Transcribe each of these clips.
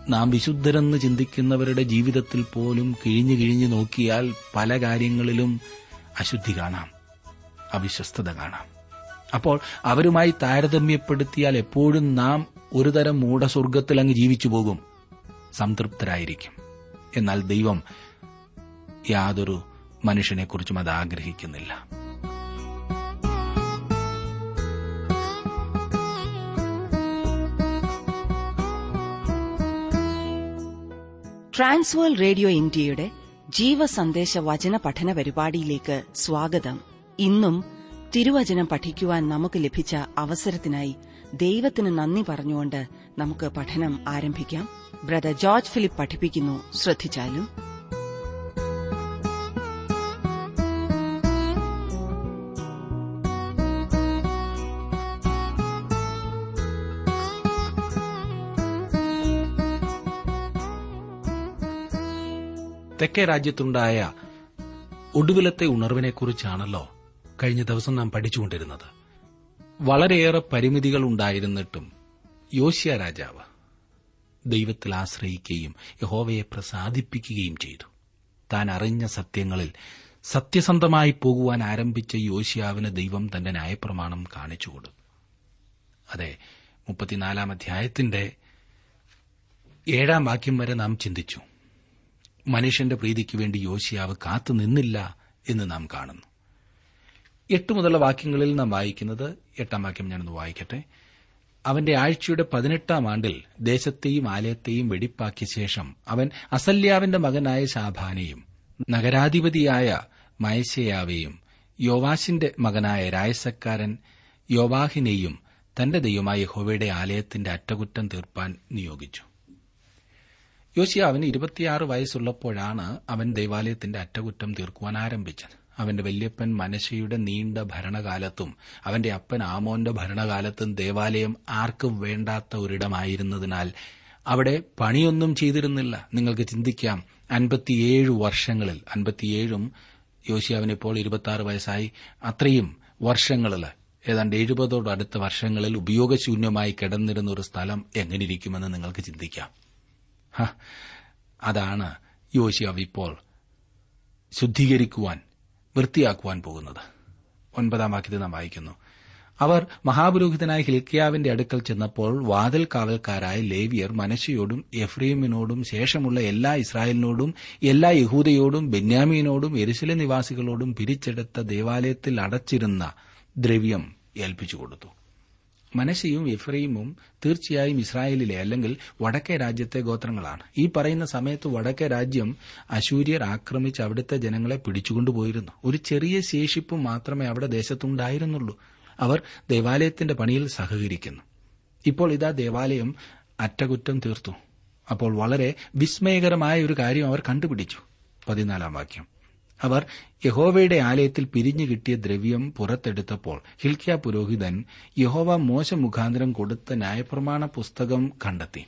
നാം വിശുദ്ധരെന്ന് ചിന്തിക്കുന്നവരുടെ ജീവിതത്തിൽ പോലും കിഴിഞ്ഞു കിഴിഞ്ഞു നോക്കിയാൽ പല കാര്യങ്ങളിലും അശുദ്ധി കാണാം അവിശ്വസ്തത കാണാം അപ്പോൾ അവരുമായി താരതമ്യപ്പെടുത്തിയാൽ എപ്പോഴും നാം ഒരുതരം മൂഢസ്വർഗത്തിൽ അങ്ങ് ജീവിച്ചു പോകും സംതൃപ്തരായിരിക്കും എന്നാൽ ദൈവം യാതൊരു മനുഷ്യനെക്കുറിച്ചും അത് ആഗ്രഹിക്കുന്നില്ല ട്രാൻസ്വേൾ റേഡിയോ ഇന്ത്യയുടെ ജീവസന്ദേശ വചന പഠന പരിപാടിയിലേക്ക് സ്വാഗതം ഇന്നും തിരുവചനം പഠിക്കുവാൻ നമുക്ക് ലഭിച്ച അവസരത്തിനായി ദൈവത്തിന് നന്ദി പറഞ്ഞുകൊണ്ട് നമുക്ക് പഠനം ആരംഭിക്കാം ബ്രദർ ജോർജ് ഫിലിപ്പ് പഠിപ്പിക്കുന്നു ശ്രദ്ധിച്ചാലും തെക്കേ രാജ്യത്തുണ്ടായ ഒടുവിലത്തെ ഉണർവിനെക്കുറിച്ചാണല്ലോ കഴിഞ്ഞ ദിവസം നാം പഠിച്ചുകൊണ്ടിരുന്നത് വളരെയേറെ പരിമിതികൾ ഉണ്ടായിരുന്നിട്ടും യോശ്യ രാജാവ് ദൈവത്തിൽ ആശ്രയിക്കുകയും യഹോവയെ പ്രസാദിപ്പിക്കുകയും ചെയ്തു താൻ അറിഞ്ഞ സത്യങ്ങളിൽ സത്യസന്ധമായി പോകുവാൻ ആരംഭിച്ച യോശ്യാവിന് ദൈവം തന്റെ ന്യായപ്രമാണം കാണിച്ചുകൊടുത്തു അതെ മുപ്പത്തിനാലാം അധ്യായത്തിന്റെ ഏഴാം വാക്യം വരെ നാം ചിന്തിച്ചു മനുഷ്യന്റെ പ്രീതിക്ക് വേണ്ടി യോശിയാവ് കാത്തു നിന്നില്ല എന്ന് നാം കാണുന്നു എട്ട് മുതലുള്ള വാക്യങ്ങളിൽ നാം വായിക്കുന്നത് എട്ടാം വാക്യം ഞാനൊന്ന് വായിക്കട്ടെ അവന്റെ ആഴ്ചയുടെ പതിനെട്ടാം ആണ്ടിൽ ദേശത്തെയും ആലയത്തെയും വെടിപ്പാക്കിയ ശേഷം അവൻ അസല്യാവിന്റെ മകനായ ശാഭാനെയും നഗരാധിപതിയായ മയശയാവെയും യോവാശിന്റെ മകനായ രായസക്കാരൻ യോവാഹിനെയും തന്റെ ദൈവമായ യഹോവയുടെ ആലയത്തിന്റെ അറ്റകുറ്റം തീർപ്പാൻ നിയോഗിച്ചു യോശിയാവിന് ഇരുപത്തിയാറ് വയസ്സുള്ളപ്പോഴാണ് അവൻ ദൈവാലയത്തിന്റെ അറ്റകുറ്റം തീർക്കുവാൻ ആരംഭിച്ചത് അവന്റെ വല്യപ്പൻ മനശയുടെ നീണ്ട ഭരണകാലത്തും അവന്റെ അപ്പൻ ആമോന്റെ ഭരണകാലത്തും ദേവാലയം ആർക്കും വേണ്ടാത്ത ഒരിടമായിരുന്നതിനാൽ അവിടെ പണിയൊന്നും ചെയ്തിരുന്നില്ല നിങ്ങൾക്ക് ചിന്തിക്കാം അൻപത്തിയേഴ് വർഷങ്ങളിൽ അൻപത്തിയേഴും യോശിയാവിന് ഇപ്പോൾ ഇരുപത്തിയാറ് വയസ്സായി അത്രയും വർഷങ്ങളിൽ ഏതാണ്ട് എഴുപതോട് അടുത്ത വർഷങ്ങളിൽ ഉപയോഗശൂന്യമായി കിടന്നിരുന്ന ഒരു സ്ഥലം എങ്ങനെയിരിക്കുമെന്ന് നിങ്ങൾക്ക് ചിന്തിക്കാം ഹ, അതാണ് യോശിയാവ് ഇപ്പോൾ ശുദ്ധീകരിക്കുവാൻ വൃത്തിയാക്കുവാൻ പോകുന്നത് ഒൻപതാം വാക്യത്തിൽ നാം വായിക്കുന്നു അവർ മഹാപുരോഹിതനായ ഹിൽക്കിയാവിന്റെ അടുക്കൽ ചെന്നപ്പോൾ വാതിൽ കാവൽക്കാരായ ലേവിയർ മനശയോടും എഫ്രീമിനോടും ശേഷമുള്ള എല്ലാ ഇസ്രായേലിനോടും എല്ലാ യഹൂദയോടും ബെന്യാമീനോടും എരുസല നിവാസികളോടും പിരിച്ചെടുത്ത ദേവാലയത്തിൽ അടച്ചിരുന്ന ദ്രവ്യം ഏൽപ്പിച്ചു കൊടുത്തു മനശയും എഫ്രൈമും തീർച്ചയായും ഇസ്രായേലിലെ അല്ലെങ്കിൽ വടക്കേ രാജ്യത്തെ ഗോത്രങ്ങളാണ് ഈ പറയുന്ന സമയത്ത് വടക്കേ രാജ്യം അശൂര്യർ ആക്രമിച്ച് അവിടുത്തെ ജനങ്ങളെ പിടിച്ചുകൊണ്ടുപോയിരുന്നു ഒരു ചെറിയ ശേഷിപ്പ് മാത്രമേ അവിടെ ദേശത്തുണ്ടായിരുന്നുള്ളൂ അവർ ദേവാലയത്തിന്റെ പണിയിൽ സഹകരിക്കുന്നു ഇപ്പോൾ ഇതാ ദേവാലയം അറ്റകുറ്റം തീർത്തു അപ്പോൾ വളരെ വിസ്മയകരമായ ഒരു കാര്യം അവർ കണ്ടുപിടിച്ചു പതിനാലാം വാക്യം അവർ യഹോവയുടെ ആലയത്തിൽ പിരിഞ്ഞു കിട്ടിയ ദ്രവ്യം പുറത്തെടുത്തപ്പോൾ ഹിൽക്യ പുരോഹിതൻ യഹോവ മോശ മുഖാന്തരം കൊടുത്ത ന്യായപ്രമാണ പുസ്തകം കണ്ടെത്തി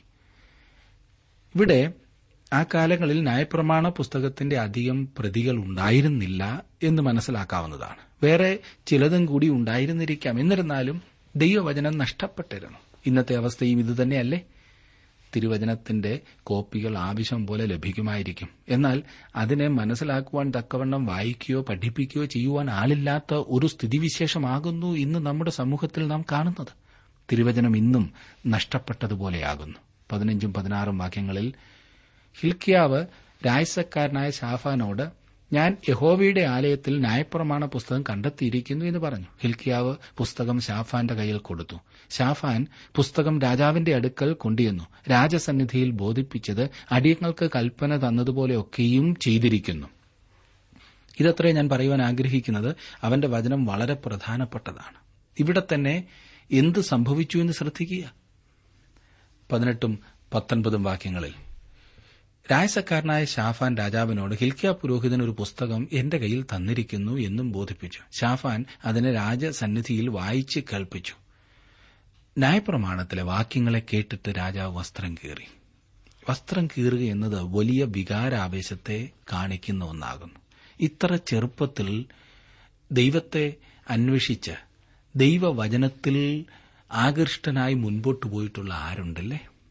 ഇവിടെ ആ കാലങ്ങളിൽ ന്യായപ്രമാണ പുസ്തകത്തിന്റെ അധികം പ്രതികൾ ഉണ്ടായിരുന്നില്ല എന്ന് മനസ്സിലാക്കാവുന്നതാണ് വേറെ ചിലതും കൂടി ഉണ്ടായിരുന്നിരിക്കാം എന്നിരുന്നാലും ദൈവവചനം നഷ്ടപ്പെട്ടിരുന്നു ഇന്നത്തെ അവസ്ഥയും ഇതുതന്നെയല്ലേ തിരുവചനത്തിന്റെ കോപ്പികൾ ആവശ്യം പോലെ ലഭിക്കുമായിരിക്കും എന്നാൽ അതിനെ മനസ്സിലാക്കുവാൻ തക്കവണ്ണം വായിക്കുകയോ പഠിപ്പിക്കുകയോ ചെയ്യുവാൻ ആളില്ലാത്ത ഒരു സ്ഥിതിവിശേഷമാകുന്നു ഇന്ന് നമ്മുടെ സമൂഹത്തിൽ നാം കാണുന്നത് തിരുവചനം ഇന്നും നഷ്ടപ്പെട്ടതുപോലെയാകുന്നു പതിനഞ്ചും പതിനാറും വാക്യങ്ങളിൽ ഹിൽക്കിയാവ് രായസക്കാരനായ ഷാഫാനോട് ഞാൻ യഹോവയുടെ ആലയത്തിൽ ന്യായപ്രമാണ പുസ്തകം കണ്ടെത്തിയിരിക്കുന്നു എന്ന് പറഞ്ഞു ഹിൽക്കിയാവ് പുസ്തകം ഷാഫാന്റെ കയ്യിൽ കൊടുത്തു ഷാഫാൻ പുസ്തകം രാജാവിന്റെ അടുക്കൽ കൊണ്ടുവന്നു രാജസന്നിധിയിൽ ബോധിപ്പിച്ചത് അടിയങ്ങൾക്ക് കൽപ്പന തന്നതുപോലെയൊക്കെയും ചെയ്തിരിക്കുന്നു ഇതത്രേ ഞാൻ പറയുവാൻ ആഗ്രഹിക്കുന്നത് അവന്റെ വചനം വളരെ പ്രധാനപ്പെട്ടതാണ് ഇവിടെ തന്നെ എന്ത് സംഭവിച്ചു എന്ന് ശ്രദ്ധിക്കുക പതിനെട്ടും പത്തൊൻപതും വാക്യങ്ങളിൽ രായസക്കാരനായ ഷാഫാൻ രാജാവിനോട് ഹിൽക്യ പുരോഹിതൻ ഒരു പുസ്തകം എന്റെ കയ്യിൽ തന്നിരിക്കുന്നു എന്നും ബോധിപ്പിച്ചു ഷാഫാൻ അതിനെ രാജസന്നിധിയിൽ വായിച്ച് കേൾപ്പിച്ചു ന്യായപ്രമാണത്തിലെ വാക്യങ്ങളെ കേട്ടിട്ട് രാജാവ് വസ്ത്രം കീറി വസ്ത്രം കീറുക എന്നത് വലിയ വികാരാവേശത്തെ കാണിക്കുന്ന ഒന്നാകുന്നു ഇത്ര ചെറുപ്പത്തിൽ ദൈവത്തെ അന്വേഷിച്ച് ദൈവവചനത്തിൽ ആകൃഷ്ടനായി മുൻപോട്ട് പോയിട്ടുള്ള ആരുണ്ടല്ലേ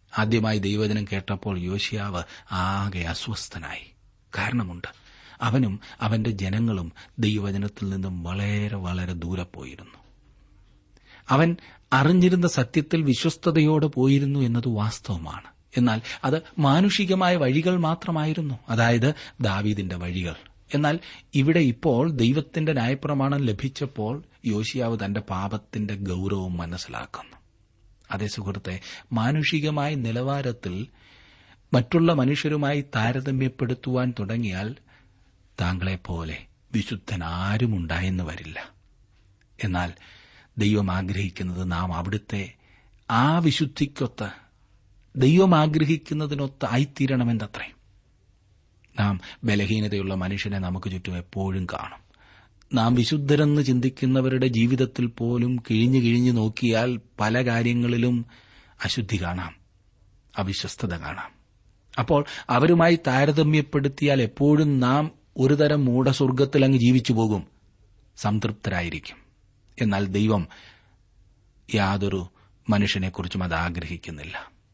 ആദ്യമായി ദൈവവചനം കേട്ടപ്പോൾ യോശിയാവ് ആകെ അസ്വസ്ഥനായി കാരണമുണ്ട് അവനും അവന്റെ ജനങ്ങളും ദൈവവചനത്തിൽ നിന്നും വളരെ വളരെ ദൂരെ പോയിരുന്നു അവൻ അറിഞ്ഞിരുന്ന സത്യത്തിൽ വിശ്വസ്തയോടെ പോയിരുന്നു എന്നത് വാസ്തവമാണ് എന്നാൽ അത് മാനുഷികമായ വഴികൾ മാത്രമായിരുന്നു അതായത് ദാവീദിന്റെ വഴികൾ എന്നാൽ ഇവിടെ ഇപ്പോൾ ദൈവത്തിന്റെ ന്യായപ്രമാണം ലഭിച്ചപ്പോൾ യോശിയാവ് തന്റെ പാപത്തിന്റെ ഗൌരവം മനസ്സിലാക്കുന്നു അതേ സുഹൃത്തെ മാനുഷികമായ നിലവാരത്തിൽ മറ്റുള്ള മനുഷ്യരുമായി താരതമ്യപ്പെടുത്തുവാൻ തുടങ്ങിയാൽ താങ്കളെപ്പോലെ വിശുദ്ധൻ ആരും ഉണ്ടായെന്ന് വരില്ല എന്നാൽ ദൈവം ആഗ്രഹിക്കുന്നത് നാം അവിടുത്തെ ആ വിശുദ്ധിക്കൊത്ത് ദൈവം ആഗ്രഹിക്കുന്നതിനൊത്ത് ആയിത്തീരണമെന്നത്രേ നാം ബലഹീനതയുള്ള മനുഷ്യനെ നമുക്ക് ചുറ്റും എപ്പോഴും കാണും നാം വിശുദ്ധരെന്ന് ചിന്തിക്കുന്നവരുടെ ജീവിതത്തിൽ പോലും കിഴിഞ്ഞു കിഴിഞ്ഞു നോക്കിയാൽ പല കാര്യങ്ങളിലും അശുദ്ധി കാണാം അവിശ്വസ്തത കാണാം അപ്പോൾ അവരുമായി താരതമ്യപ്പെടുത്തിയാൽ എപ്പോഴും നാം ഒരുതരം മൂഢസ്വർഗത്തിൽ അങ്ങ് ജീവിച്ചു പോകും സംതൃപ്തരായിരിക്കും എന്നാൽ ദൈവം യാതൊരു മനുഷ്യനെക്കുറിച്ചും അത് ആഗ്രഹിക്കുന്നില്ല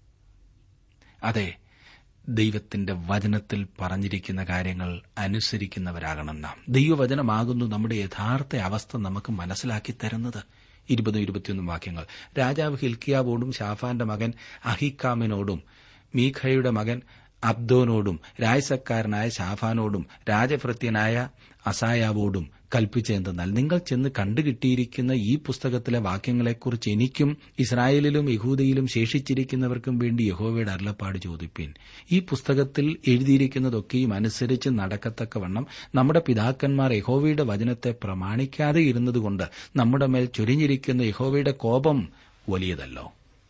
അതെ ദൈവത്തിന്റെ വചനത്തിൽ പറഞ്ഞിരിക്കുന്ന കാര്യങ്ങൾ അനുസരിക്കുന്നവരാകണം നാം ദൈവവചനമാകുന്നു നമ്മുടെ യഥാർത്ഥ അവസ്ഥ നമുക്ക് മനസ്സിലാക്കി തരുന്നത് ഇരുപതും ഇരുപത്തിയൊന്നും വാക്യങ്ങൾ രാജാവ് ഹിൽക്കിയാവോടും ഷാഫാന്റെ മകൻ അഹിക്കാമിനോടും മീഖയുടെ മകൻ അബ്ദോനോടും രായസക്കാരനായ ഷാഫാനോടും രാജഭൃത്യനായ അസായാവോടും കൽപ്പിച്ചെന്തെന്നാൽ നിങ്ങൾ ചെന്ന് കണ്ടുകിട്ടിയിരിക്കുന്ന ഈ പുസ്തകത്തിലെ വാക്യങ്ങളെക്കുറിച്ച് എനിക്കും ഇസ്രായേലിലും യഹൂദയിലും ശേഷിച്ചിരിക്കുന്നവർക്കും വേണ്ടി യഹോവയുടെ അരുളപ്പാട് ചോദിപ്പീൻ ഈ പുസ്തകത്തിൽ എഴുതിയിരിക്കുന്നതൊക്കെയും അനുസരിച്ച് നടക്കത്തക്കവണ്ണം നമ്മുടെ പിതാക്കന്മാർ യഹോവയുടെ വചനത്തെ പ്രമാണിക്കാതെ ഇരുന്നതുകൊണ്ട് നമ്മുടെ മേൽ ചൊരിഞ്ഞിരിക്കുന്ന യഹോവയുടെ കോപം വലിയതല്ലോ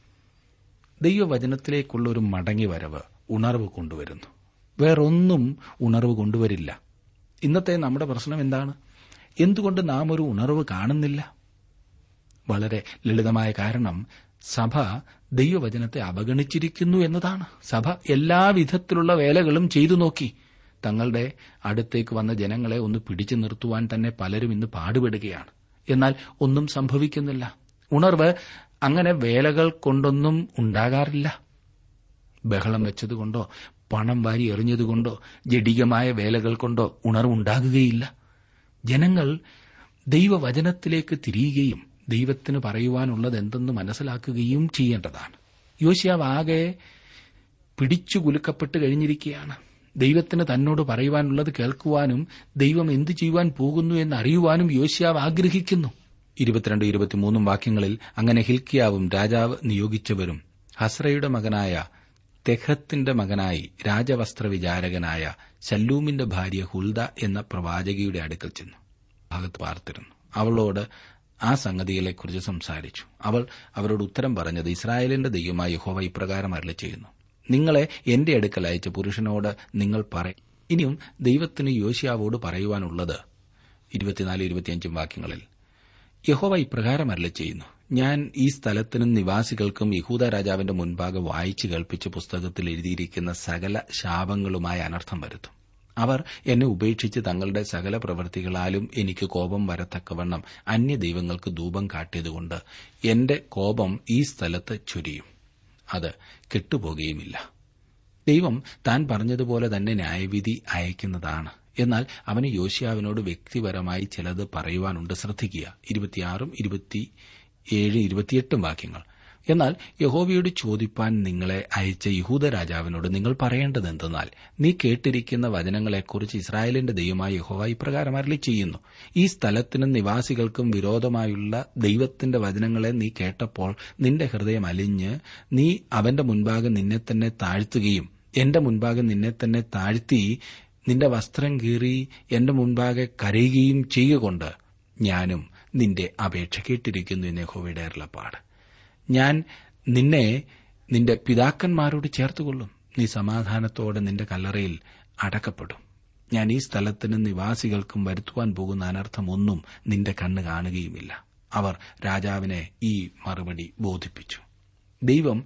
ദൈവവചനത്തിലേക്കുള്ള ഒരു മടങ്ങിവരവ് ഉണർവ് കൊണ്ടുവരുന്നു വേറൊന്നും ഉണർവ് കൊണ്ടുവരില്ല ഇന്നത്തെ നമ്മുടെ പ്രശ്നം എന്താണ് എന്തുകൊണ്ട് നാം ഒരു ഉണർവ് കാണുന്നില്ല വളരെ ലളിതമായ കാരണം സഭ ദൈവവചനത്തെ അവഗണിച്ചിരിക്കുന്നു എന്നതാണ് സഭ എല്ലാവിധത്തിലുള്ള വേലകളും ചെയ്തു നോക്കി തങ്ങളുടെ അടുത്തേക്ക് വന്ന ജനങ്ങളെ ഒന്ന് പിടിച്ചു നിർത്തുവാൻ തന്നെ പലരും ഇന്ന് പാടുപെടുകയാണ് എന്നാൽ ഒന്നും സംഭവിക്കുന്നില്ല ഉണർവ് അങ്ങനെ വേലകൾ കൊണ്ടൊന്നും ഉണ്ടാകാറില്ല ബഹളം വെച്ചതുകൊണ്ടോ പണം വാരി എറിഞ്ഞതുകൊണ്ടോ ജഡികമായ വേലകൾ കൊണ്ടോ ഉണർവുണ്ടാകുകയില്ല ജനങ്ങൾ ദൈവവചനത്തിലേക്ക് തിരിയുകയും ദൈവത്തിന് പറയുവാനുള്ളത് എന്തെന്ന് മനസ്സിലാക്കുകയും ചെയ്യേണ്ടതാണ് യോശിയാവ് ആകെ പിടിച്ചു കുലുക്കപ്പെട്ട് കഴിഞ്ഞിരിക്കുകയാണ് ദൈവത്തിന് തന്നോട് പറയുവാനുള്ളത് കേൾക്കുവാനും ദൈവം എന്തു ചെയ്യുവാൻ പോകുന്നു എന്ന് അറിയുവാനും യോശിയാവ് ആഗ്രഹിക്കുന്നു ഇരുപത്തിരണ്ട് ഇരുപത്തിമൂന്നും വാക്യങ്ങളിൽ അങ്ങനെ ഹിൽക്കിയാവും രാജാവ് നിയോഗിച്ചവരും ഹസ്രയുടെ മകനായ തെഹത്തിന്റെ മകനായി രാജവസ്ത്ര വിചാരകനായ ശല്ലൂമിന്റെ ഭാര്യ ഹുൽദ എന്ന പ്രവാചകിയുടെ അടുക്കൽ ചെന്നു ഭാഗത്ത് പാർത്തിരുന്നു അവളോട് ആ സംഗതികളെക്കുറിച്ച് സംസാരിച്ചു അവൾ അവരോട് ഉത്തരം പറഞ്ഞത് ഇസ്രായേലിന്റെ ദൈവമായ യഹോവ ഇപ്രകാരം അരളി ചെയ്യുന്നു നിങ്ങളെ എന്റെ അടുക്കൽ അയച്ച പുരുഷനോട് നിങ്ങൾ പറ ഇനിയും ദൈവത്തിന് യോശിയാവോട് പറയുവാനുള്ളത് ഇരുപത്തിനാല് ഇരുപത്തിയഞ്ചും വാക്യങ്ങളിൽ യഹോവ ഇപ്രകാരം അരളി ചെയ്യുന്നു ഞാൻ ഈ സ്ഥലത്തിനും നിവാസികൾക്കും യഹൂദ രാജാവിന്റെ മുൻപാകെ വായിച്ചു കേൾപ്പിച്ച പുസ്തകത്തിൽ എഴുതിയിരിക്കുന്ന സകല ശാപങ്ങളുമായ അനർത്ഥം വരുത്തും അവർ എന്നെ ഉപേക്ഷിച്ച് തങ്ങളുടെ സകല പ്രവൃത്തികളാലും എനിക്ക് കോപം വരത്തക്കവണ്ണം അന്യ ദൈവങ്ങൾക്ക് ധൂപം കാട്ടിയതുകൊണ്ട് എന്റെ കോപം ഈ സ്ഥലത്ത് ചൊരിയും അത് കെട്ടുപോകുകയുമില്ല ദൈവം താൻ പറഞ്ഞതുപോലെ തന്നെ ന്യായവിധി അയക്കുന്നതാണ് എന്നാൽ അവന് യോശിയാവിനോട് വ്യക്തിപരമായി ചിലത് പറയുവാനുണ്ട് ശ്രദ്ധിക്കുക ഇരുപത്തിയാറും ഇരുപത്തിയേഴ് ഇരുപത്തിയെട്ടും വാക്യങ്ങൾ എന്നാൽ യഹോവയോട് ചോദിപ്പാൻ നിങ്ങളെ അയച്ച യഹൂദ രാജാവിനോട് നിങ്ങൾ പറയേണ്ടത് എന്തെന്നാൽ നീ കേട്ടിരിക്കുന്ന വചനങ്ങളെക്കുറിച്ച് ഇസ്രായേലിന്റെ ദൈവമായ യഹോവ ഇപ്രകാരം അരളി ചെയ്യുന്നു ഈ സ്ഥലത്തിനും നിവാസികൾക്കും വിരോധമായുള്ള ദൈവത്തിന്റെ വചനങ്ങളെ നീ കേട്ടപ്പോൾ നിന്റെ ഹൃദയം അലിഞ്ഞ് നീ അവന്റെ മുൻപാകെ നിന്നെ തന്നെ താഴ്ത്തുകയും എന്റെ മുൻപാകെ നിന്നെ തന്നെ താഴ്ത്തി നിന്റെ വസ്ത്രം കീറി എന്റെ മുൻപാകെ കരയുകയും ചെയ്യുകൊണ്ട് ഞാനും നിന്റെ അപേക്ഷ കേട്ടിരിക്കുന്നു എന്ന് യഹോവയുടെ അരുളപ്പാട് ഞാൻ നിന്നെ നിന്റെ പിതാക്കന്മാരോട് ചേർത്തുകൊള്ളും നീ സമാധാനത്തോടെ നിന്റെ കല്ലറയിൽ അടക്കപ്പെടും ഞാൻ ഈ സ്ഥലത്തിന് നിവാസികൾക്കും വരുത്തുവാൻ പോകുന്ന അനർത്ഥം ഒന്നും നിന്റെ കണ്ണ് കാണുകയുമില്ല അവർ രാജാവിനെ ഈ മറുപടി ബോധിപ്പിച്ചു ദൈവം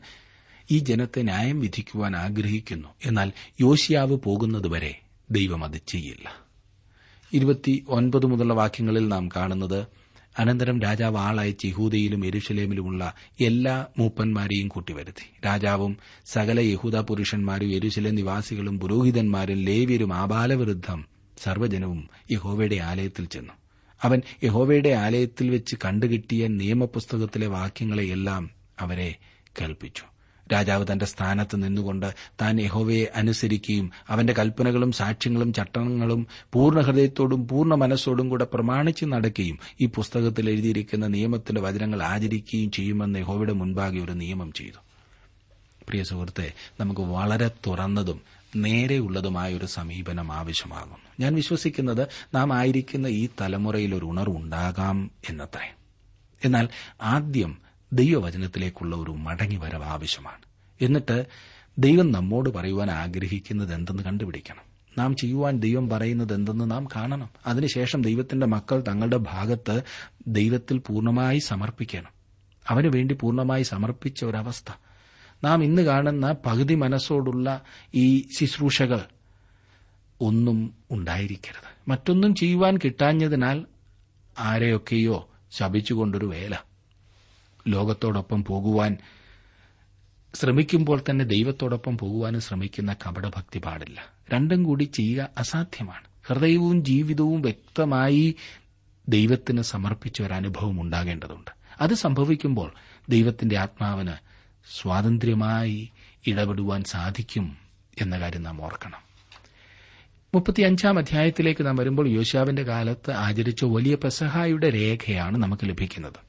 ഈ ജനത്തെ ന്യായം വിധിക്കുവാൻ ആഗ്രഹിക്കുന്നു എന്നാൽ യോശിയാവ് പോകുന്നതുവരെ ദൈവം അത് ചെയ്യില്ല ഇരുപത്തി ഒൻപത് മുതലുള്ള വാക്യങ്ങളിൽ നാം കാണുന്നത് അനന്തരം രാജാവ് ആളയച്ച് യഹൂദയിലും എരുശലേമിലുമുള്ള എല്ലാ മൂപ്പന്മാരെയും കൂട്ടിവരുത്തി രാജാവും സകല യഹൂദ പുരുഷന്മാരും എരുശലേം നിവാസികളും പുരോഹിതന്മാരും ലേവ്യരും ആബാലവിരുദ്ധം സർവ്വജനവും യഹോവയുടെ ആലയത്തിൽ ചെന്നു അവൻ യഹോവയുടെ ആലയത്തിൽ വെച്ച് കണ്ടുകിട്ടിയ നിയമപുസ്തകത്തിലെ വാക്യങ്ങളെയെല്ലാം അവരെ കേൾപ്പിച്ചു രാജാവ് തന്റെ സ്ഥാനത്ത് നിന്നുകൊണ്ട് താൻ യഹോവയെ അനുസരിക്കുകയും അവന്റെ കൽപ്പനകളും സാക്ഷ്യങ്ങളും ചട്ടങ്ങളും പൂർണ്ണ ഹൃദയത്തോടും പൂർണ്ണ മനസ്സോടും കൂടെ പ്രമാണിച്ച് നടക്കുകയും ഈ പുസ്തകത്തിൽ എഴുതിയിരിക്കുന്ന നിയമത്തിന്റെ വചനങ്ങൾ ആചരിക്കുകയും ചെയ്യുമെന്ന് യഹോവയുടെ മുൻപാകെ ഒരു നിയമം ചെയ്തു പ്രിയ സുഹൃത്തെ നമുക്ക് വളരെ തുറന്നതും നേരെയുള്ളതുമായ ഒരു സമീപനം ആവശ്യമാകുന്നു ഞാൻ വിശ്വസിക്കുന്നത് നാം ആയിരിക്കുന്ന ഈ തലമുറയിൽ ഒരു ഉണർവുണ്ടാകാം എന്നത്രേ എന്നാൽ ആദ്യം ദൈവവചനത്തിലേക്കുള്ള ഒരു മടങ്ങിവരവ് ആവശ്യമാണ് എന്നിട്ട് ദൈവം നമ്മോട് പറയുവാൻ ആഗ്രഹിക്കുന്നത് എന്തെന്ന് കണ്ടുപിടിക്കണം നാം ചെയ്യുവാൻ ദൈവം പറയുന്നത് എന്തെന്ന് നാം കാണണം അതിനുശേഷം ദൈവത്തിന്റെ മക്കൾ തങ്ങളുടെ ഭാഗത്ത് ദൈവത്തിൽ പൂർണ്ണമായി സമർപ്പിക്കണം അവന് വേണ്ടി പൂർണ്ണമായി സമർപ്പിച്ച ഒരവസ്ഥ നാം ഇന്ന് കാണുന്ന പകുതി മനസ്സോടുള്ള ഈ ശുശ്രൂഷകൾ ഒന്നും ഉണ്ടായിരിക്കരുത് മറ്റൊന്നും ചെയ്യുവാൻ കിട്ടാഞ്ഞതിനാൽ ആരെയൊക്കെയോ ശപിച്ചുകൊണ്ടൊരു വേല ലോകത്തോടൊപ്പം പോകുവാൻ ശ്രമിക്കുമ്പോൾ തന്നെ ദൈവത്തോടൊപ്പം പോകുവാനും ശ്രമിക്കുന്ന കപടഭക്തി പാടില്ല രണ്ടും കൂടി ചെയ്യുക അസാധ്യമാണ് ഹൃദയവും ജീവിതവും വ്യക്തമായി ദൈവത്തിന് സമർപ്പിച്ച ഒരു അനുഭവം ഉണ്ടാകേണ്ടതുണ്ട് അത് സംഭവിക്കുമ്പോൾ ദൈവത്തിന്റെ ആത്മാവിന് സ്വാതന്ത്ര്യമായി ഇടപെടുവാൻ സാധിക്കും എന്ന കാര്യം നാം ഓർക്കണം മുപ്പത്തിയഞ്ചാം അധ്യായത്തിലേക്ക് നാം വരുമ്പോൾ യോശാവിന്റെ കാലത്ത് ആചരിച്ച വലിയ പെസഹായുടെ രേഖയാണ് നമുക്ക് ലഭിക്കുന്നത്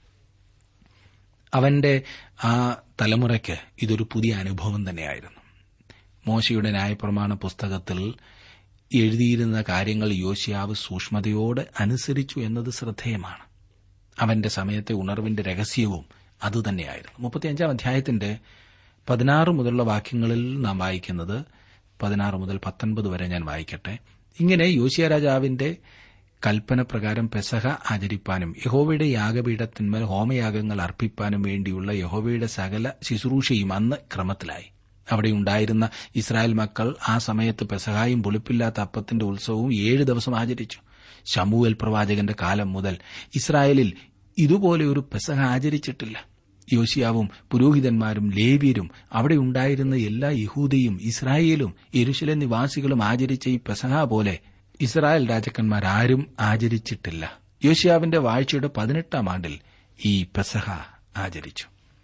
അവന്റെ ആ തലമുറയ്ക്ക് ഇതൊരു പുതിയ അനുഭവം തന്നെയായിരുന്നു മോശയുടെ ന്യായപ്രമാണ പുസ്തകത്തിൽ എഴുതിയിരുന്ന കാര്യങ്ങൾ യോശിയാവ് സൂക്ഷ്മതയോടെ അനുസരിച്ചു എന്നത് ശ്രദ്ധേയമാണ് അവന്റെ സമയത്തെ ഉണർവിന്റെ രഹസ്യവും അതുതന്നെയായിരുന്നു മുപ്പത്തിയഞ്ചാം അധ്യായത്തിന്റെ പതിനാറ് മുതലുള്ള വാക്യങ്ങളിൽ നാം വായിക്കുന്നത് പതിനാറ് മുതൽ പത്തൊൻപത് വരെ ഞാൻ വായിക്കട്ടെ ഇങ്ങനെ യോശിയ രാജാവിന്റെ കൽപ്പന പ്രകാരം പെസഹ ആചരിപ്പാനും യഹോവയുടെ യാഗപീഠത്തിന്മേൽ ഹോമയാഗങ്ങൾ അർപ്പിപ്പാനും വേണ്ടിയുള്ള യഹോവയുടെ സകല ശുശ്രൂഷയും അന്ന് ക്രമത്തിലായി അവിടെ ഉണ്ടായിരുന്ന ഇസ്രായേൽ മക്കൾ ആ സമയത്ത് പെസഹായും പുളിപ്പില്ലാത്ത അപ്പത്തിന്റെ ഉത്സവവും ഏഴ് ദിവസം ആചരിച്ചു ശമൂവൽ പ്രവാചകന്റെ കാലം മുതൽ ഇസ്രായേലിൽ ഇതുപോലെ ഒരു പെസഹ ആചരിച്ചിട്ടില്ല യോശിയാവും പുരോഹിതന്മാരും ലേവ്യരും അവിടെ ഉണ്ടായിരുന്ന എല്ലാ യഹൂദയും ഇസ്രായേലും യെരുശലേം നിവാസികളും ആചരിച്ച ഈ പെസഹ പോലെ ഇസ്രായേൽ രാജാക്കന്മാരാരും ആചരിച്ചിട്ടില്ല യോശിയാവിന്റെ വാഴ്ചയുടെ പതിനെട്ടാം ആണ്ടിൽ ഈ പെസഹ ആചരിച്ചു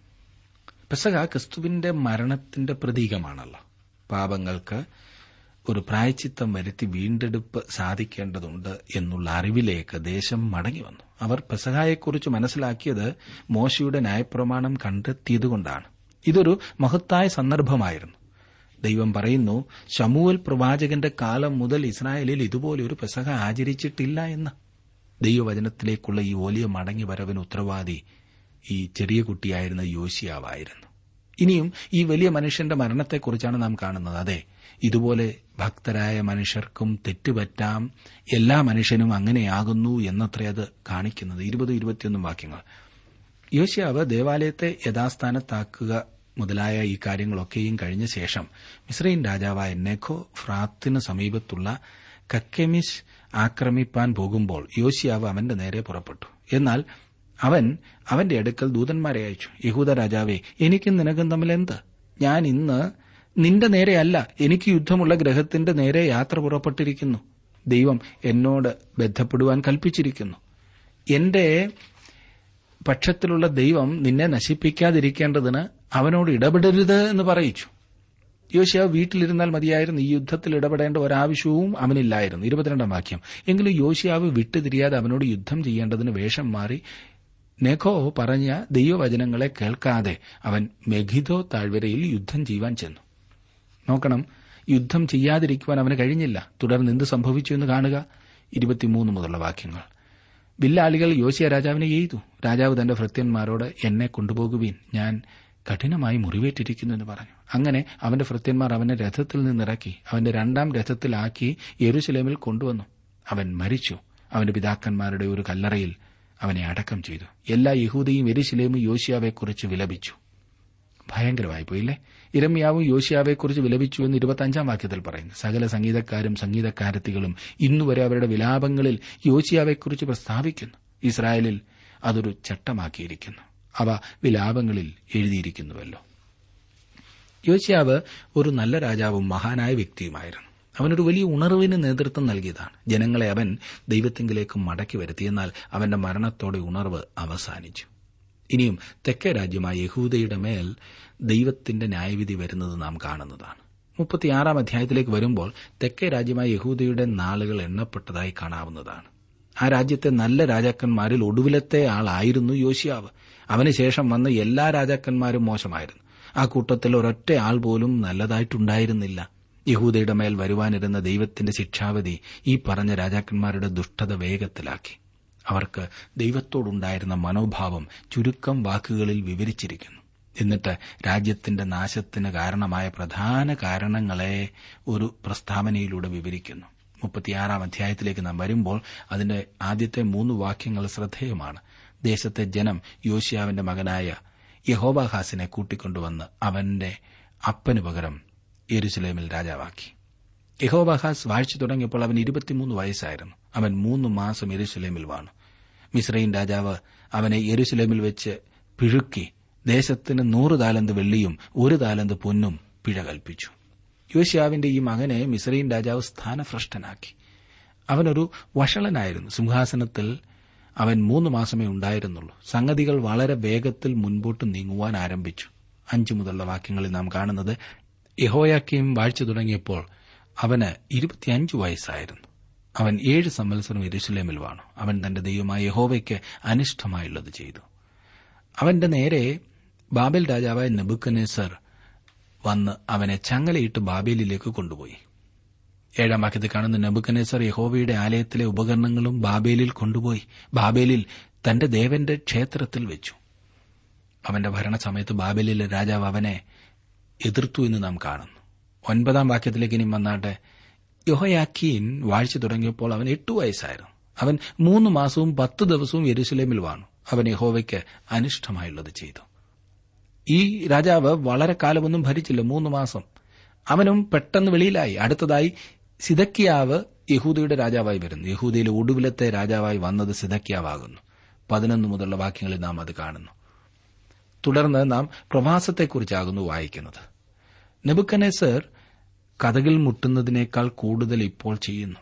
പെസഹ ക്രിസ്തുവിന്റെ മരണത്തിന്റെ പ്രതീകമാണല്ലോ പാപങ്ങൾക്ക് ഒരു പ്രായച്ചിത്തം വരുത്തി വീണ്ടെടുപ്പ് സാധിക്കേണ്ടതുണ്ട് എന്നുള്ള അറിവിലേക്ക് ദേശം മടങ്ങി വന്നു അവർ പെസഹായെക്കുറിച്ച് മനസ്സിലാക്കിയത് മോശയുടെ ന്യായപ്രമാണം കണ്ടെത്തിയതുകൊണ്ടാണ് ഇതൊരു മഹത്തായ സന്ദർഭമായിരുന്നു ദൈവം പറയുന്നു ശമൂവൽ പ്രവാചകന്റെ കാലം മുതൽ ഇസ്രായേലിൽ ഇതുപോലെ ഒരു പെസഹ ആചരിച്ചിട്ടില്ല എന്ന് ദൈവവചനത്തിലേക്കുള്ള ഈ വലിയ മടങ്ങി വരവിന് ഉത്തരവാദി ഈ ചെറിയ കുട്ടിയായിരുന്ന യോശിയാവായിരുന്നു ഇനിയും ഈ വലിയ മനുഷ്യന്റെ മരണത്തെക്കുറിച്ചാണ് നാം കാണുന്നത് അതെ ഇതുപോലെ ഭക്തരായ മനുഷ്യർക്കും തെറ്റുപറ്റാം എല്ലാ മനുഷ്യനും അങ്ങനെയാകുന്നു എന്നത്രേ അത് കാണിക്കുന്നത് ഇരുപത് ഇരുപത്തിയൊന്നും വാക്യങ്ങൾ യോശിയാവ് ദേവാലയത്തെ യഥാസ്ഥാനത്താക്കുക മുതലായ ഈ കാര്യങ്ങളൊക്കെയും കഴിഞ്ഞ ശേഷം മിസ്രൈൻ രാജാവായ നെഖോ ഫ്രാത്തിന് സമീപത്തുള്ള കക്കെമിസ് ആക്രമിപ്പാൻ പോകുമ്പോൾ യോശിയാവ് അവന്റെ നേരെ പുറപ്പെട്ടു എന്നാൽ അവൻ അവന്റെ അടുക്കൽ ദൂതന്മാരെ അയച്ചു യഹൂദ രാജാവെ എനിക്കും നിനക്കും തമ്മിൽ എന്ത് ഞാൻ ഇന്ന് നിന്റെ നേരെയല്ല എനിക്ക് യുദ്ധമുള്ള ഗ്രഹത്തിന്റെ നേരെ യാത്ര പുറപ്പെട്ടിരിക്കുന്നു ദൈവം എന്നോട് ബന്ധപ്പെടുവാൻ കൽപ്പിച്ചിരിക്കുന്നു എന്റെ പക്ഷത്തിലുള്ള ദൈവം നിന്നെ നശിപ്പിക്കാതിരിക്കേണ്ടതിന് അവനോട് ഇടപെടരുത് എന്ന് പറയിച്ചു യോശിയാവ് വീട്ടിലിരുന്നാൽ മതിയായിരുന്നു ഈ യുദ്ധത്തിൽ ഇടപെടേണ്ട ഒരാവശ്യവും അവനില്ലായിരുന്നു ഇരുപത്തിരണ്ടാം വാക്യം എങ്കിലും യോശിയാവ് വിട്ടുതിരിയാതെ അവനോട് യുദ്ധം ചെയ്യേണ്ടതിന് വേഷം മാറി നെഖോ പറഞ്ഞ ദൈവവചനങ്ങളെ കേൾക്കാതെ അവൻ മെഘിദോ താഴ്വരയിൽ യുദ്ധം ചെയ്യുവാൻ ചെന്നു നോക്കണം യുദ്ധം ചെയ്യാതിരിക്കുവാൻ അവന് കഴിഞ്ഞില്ല തുടർന്ന് എന്ത് സംഭവിച്ചു എന്ന് കാണുക ഇരുപത്തിമൂന്ന് മുതലുള്ള വാക്യങ്ങൾ വില്ലാളികൾ യോശിയ രാജാവിനെ എയ്തു രാജാവ് തന്റെ ഭൃത്യന്മാരോട് എന്നെ കൊണ്ടുപോകുവീൻ ഞാൻ കഠിനമായി മുറിവേറ്റിരിക്കുന്നു എന്ന് പറഞ്ഞു അങ്ങനെ അവന്റെ ഭൃത്യന്മാർ അവനെ രഥത്തിൽ നിന്നിറക്കി അവന്റെ രണ്ടാം രഥത്തിലാക്കി യെരുശലേമിൽ കൊണ്ടുവന്നു അവൻ മരിച്ചു അവന്റെ പിതാക്കന്മാരുടെ ഒരു കല്ലറയിൽ അവനെ അടക്കം ചെയ്തു എല്ലാ യഹൂദയും എരുശലേമും യോശിയാവെക്കുറിച്ച് വിലപിച്ചു ഭയങ്കരമായി പോയില്ലേ ഇരമ്യാവും യോശിയാവെക്കുറിച്ച് വിലപിച്ചു എന്ന് ഇരുപത്തഞ്ചാം വാക്യത്തിൽ പറയുന്നു സകല സംഗീതക്കാരും സംഗീതക്കാരത്തികളും ഇന്നുവരെ അവരുടെ വിലാപങ്ങളിൽ യോശിയാവെക്കുറിച്ച് പ്രസ്താവിക്കുന്നു ഇസ്രായേലിൽ അതൊരു ചട്ടമാക്കിയിരിക്കുന്നു അവ വിലാപങ്ങളിൽ എഴുതിയിരിക്കുന്നുവല്ലോ യോശിയാവ് ഒരു നല്ല രാജാവും മഹാനായ വ്യക്തിയുമായിരുന്നു അവനൊരു വലിയ ഉണർവിന് നേതൃത്വം നൽകിയതാണ് ജനങ്ങളെ അവൻ ദൈവത്തിങ്കിലേക്ക് മടക്കി വരുത്തി എന്നാൽ അവന്റെ മരണത്തോടെ ഉണർവ് അവസാനിച്ചു ഇനിയും തെക്കേ രാജ്യമായ യഹൂദയുടെ മേൽ ദൈവത്തിന്റെ ന്യായവിധി വരുന്നത് നാം കാണുന്നതാണ് മുപ്പത്തിയാറാം അധ്യായത്തിലേക്ക് വരുമ്പോൾ തെക്കേ രാജ്യമായ യഹൂദയുടെ നാളുകൾ എണ്ണപ്പെട്ടതായി കാണാവുന്നതാണ് ആ രാജ്യത്തെ നല്ല രാജാക്കന്മാരിൽ ഒടുവിലത്തെ ആളായിരുന്നു യോശിയാവ് അവന് ശേഷം വന്ന എല്ലാ രാജാക്കന്മാരും മോശമായിരുന്നു ആ കൂട്ടത്തിൽ ഒരൊറ്റ ആൾ പോലും നല്ലതായിട്ടുണ്ടായിരുന്നില്ല യഹൂദയുടെ മേൽ വരുവാനിരുന്ന ദൈവത്തിന്റെ ശിക്ഷാവധി ഈ പറഞ്ഞ രാജാക്കന്മാരുടെ ദുഷ്ടത വേഗത്തിലാക്കി അവർക്ക് ദൈവത്തോടുണ്ടായിരുന്ന മനോഭാവം ചുരുക്കം വാക്കുകളിൽ വിവരിച്ചിരിക്കുന്നു എന്നിട്ട് രാജ്യത്തിന്റെ നാശത്തിന് കാരണമായ പ്രധാന കാരണങ്ങളെ ഒരു പ്രസ്താവനയിലൂടെ വിവരിക്കുന്നു മുപ്പത്തിയാറാം അധ്യായത്തിലേക്ക് നാം വരുമ്പോൾ അതിന്റെ ആദ്യത്തെ മൂന്ന് വാക്യങ്ങൾ ശ്രദ്ധേയമാണ് ദേശത്തെ ജനം യോശിയാവിന്റെ മകനായ യഹോബാഹാസിനെ കൂട്ടിക്കൊണ്ടുവന്ന് അവന്റെ അപ്പനു പകരം യെരുസലേമിൽ രാജാവാക്കി യഹോബാഹാസ് വാഴ്ച തുടങ്ങിയപ്പോൾ അവൻ ഇരുപത്തിമൂന്ന് വയസ്സായിരുന്നു അവൻ മൂന്ന് മാസം യെരുസലേമിൽ വാണു മിശ്രൈൻ രാജാവ് അവനെ യെരുസലേമിൽ വെച്ച് പിഴുക്കി ദേശത്തിന് നൂറ് താലന്ത് വെള്ളിയും ഒരു താലന്ത് പൊന്നും പിഴ കൽപ്പിച്ചു യോശിയാവിന്റെ ഈ മകനെ മിശ്രൈൻ രാജാവ് സ്ഥാനഭ്രഷ്ടനാക്കി അവനൊരു വഷളനായിരുന്നു സിംഹാസനത്തിൽ അവൻ മൂന്ന് മാസമേ ഉണ്ടായിരുന്നുള്ളൂ സംഗതികൾ വളരെ വേഗത്തിൽ മുൻപോട്ട് നീങ്ങുവാൻ ആരംഭിച്ചു അഞ്ചു മുതലുള്ള വാക്യങ്ങളിൽ നാം കാണുന്നത് യഹോയാക്കിയും വാഴ്ച തുടങ്ങിയപ്പോൾ അവന് ഇരുപത്തിയഞ്ച് വയസ്സായിരുന്നു അവൻ ഏഴ് സംവത്സരം എരുസലേമിൽ വാണു അവൻ തന്റെ ദൈവമായ യഹോവയ്ക്ക് അനിഷ്ടമായുള്ളത് ചെയ്തു അവന്റെ നേരെ ബാബേൽ രാജാവായ നെബുക്കനേസർ വന്ന് അവനെ ചങ്ങലയിട്ട് ബാബേലിലേക്ക് കൊണ്ടുപോയി ഏഴാം വാക്യത്തിൽ കാണുന്ന നെബുക്കനേസർ യഹോവയുടെ ആലയത്തിലെ ഉപകരണങ്ങളും ബാബേലിൽ കൊണ്ടുപോയി ബാബേലിൽ തന്റെ ദേവന്റെ ക്ഷേത്രത്തിൽ വെച്ചു അവന്റെ ഭരണസമയത്ത് ബാബേലിലെ രാജാവ് അവനെ എതിർത്തു എന്ന് നാം കാണുന്നു ഒൻപതാം വാക്യത്തിലേക്ക് ഇനി വന്നാട്ടെ യൊഹയാക്കീൻ വാഴ്ച തുടങ്ങിയപ്പോൾ അവൻ എട്ടു വയസ്സായിരുന്നു അവൻ മൂന്ന് മാസവും പത്ത് ദിവസവും യെരുസലേമിൽ വാണു അവൻ യഹോവയ്ക്ക് അനിഷ്ടമായുള്ളത് ചെയ്തു ഈ രാജാവ് വളരെ കാലമൊന്നും ഭരിച്ചില്ല മൂന്ന് മാസം അവനും പെട്ടെന്ന് വെളിയിലായി അടുത്തതായി സിദക്കിയാവ് യഹൂദയുടെ രാജാവായി വരുന്നു യഹൂദയിലെ ഒടുവിലത്തെ രാജാവായി വന്നത് സിദക്കിയാവാകുന്നു പതിനൊന്ന് മുതലുള്ള വാക്യങ്ങളിൽ നാം അത് കാണുന്നു തുടർന്ന് നാം പ്രവാസത്തെക്കുറിച്ചാകുന്നു വായിക്കുന്നത് നെബുക്കനേസർ കഥകിൽ മുട്ടുന്നതിനേക്കാൾ കൂടുതൽ ഇപ്പോൾ ചെയ്യുന്നു